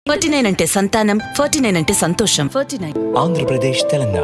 forty nine అంటే సంతానం forty nine అంటే సంతోషం ఫార్టీ నైన్ ఆంధ్రప్రదేశ్ తెలంగాణ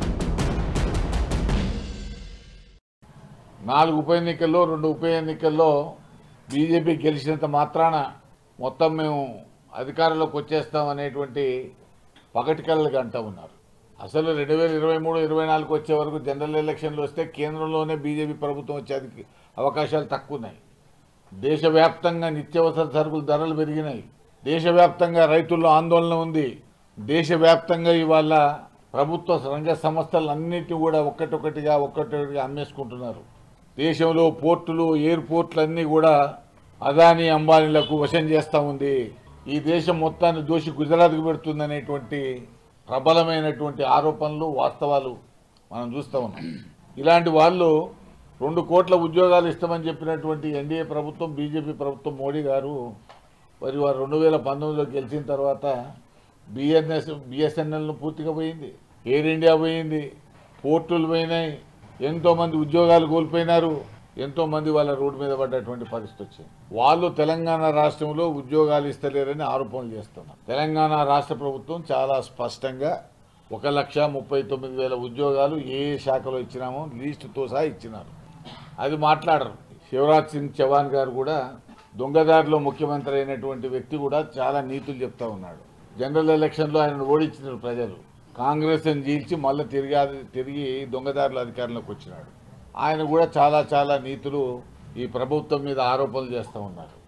నాలుగు ఉప ఎన్నికల్లో రెండు ఉప ఎన్నికల్లో బీజేపీ గెలిచినంత మాత్రాన మొత్తం మేము అధికారంలోకి వచ్చేస్తాం అనేటువంటి పగటి కళ్ళకి అంటూ ఉన్నారు అసలు రెండు వేల ఇరవై మూడు ఇరవై నాలుగు వచ్చే వరకు జనరల్ ఎలక్షన్లు వస్తే కేంద్రంలోనే బీజేపీ ప్రభుత్వం వచ్చేది అవకాశాలు తక్కువ ఉన్నాయి దేశవ్యాప్తంగా నిత్యావసర సరుకుల ధరలు పెరిగినాయి దేశవ్యాప్తంగా రైతుల్లో ఆందోళన ఉంది దేశవ్యాప్తంగా ఇవాళ ప్రభుత్వ రంగ సంస్థలన్నిటిని కూడా ఒక్కటొక్కటిగా ఒక్కటొక్కటిగా అమ్మేసుకుంటున్నారు దేశంలో పోర్టులు ఎయిర్పోర్ట్లు అన్నీ కూడా అదానీ అంబానీలకు వశం చేస్తూ ఉంది ఈ దేశం మొత్తాన్ని దోషి గుజరాత్కు పెడుతుందనేటువంటి ప్రబలమైనటువంటి ఆరోపణలు వాస్తవాలు మనం చూస్తూ ఉన్నాం ఇలాంటి వాళ్ళు రెండు కోట్ల ఉద్యోగాలు ఇస్తామని చెప్పినటువంటి ఎన్డీఏ ప్రభుత్వం బీజేపీ ప్రభుత్వం మోడీ గారు మరి వారు రెండు వేల పంతొమ్మిదిలో గెలిచిన తర్వాత బిఎన్ఎస్ బిఎస్ఎన్ఎల్ను పూర్తిగా పోయింది ఎయిర్ ఇండియా పోయింది పోర్టులు పోయినాయి ఎంతోమంది ఉద్యోగాలు కోల్పోయినారు ఎంతోమంది వాళ్ళ రోడ్డు మీద పడ్డటువంటి పరిస్థితి వచ్చింది వాళ్ళు తెలంగాణ రాష్ట్రంలో ఉద్యోగాలు ఇస్తలేరని ఆరోపణలు చేస్తున్నారు తెలంగాణ రాష్ట్ర ప్రభుత్వం చాలా స్పష్టంగా ఒక లక్ష ముప్పై తొమ్మిది వేల ఉద్యోగాలు ఏ ఏ శాఖలో ఇచ్చినామో లీస్టుతో సహా ఇచ్చినారు అది మాట్లాడరు శివరాజ్ సింగ్ చౌహాన్ గారు కూడా దొంగదారిలో ముఖ్యమంత్రి అయినటువంటి వ్యక్తి కూడా చాలా నీతులు చెప్తా ఉన్నాడు జనరల్ ఎలక్షన్లో ఆయన ఓడించినారు ప్రజలు కాంగ్రెస్ అని జీల్చి మళ్ళీ తిరిగి తిరిగి దొంగదారుల అధికారంలోకి వచ్చినాడు ఆయన కూడా చాలా చాలా నీతులు ఈ ప్రభుత్వం మీద ఆరోపణలు చేస్తూ ఉన్నారు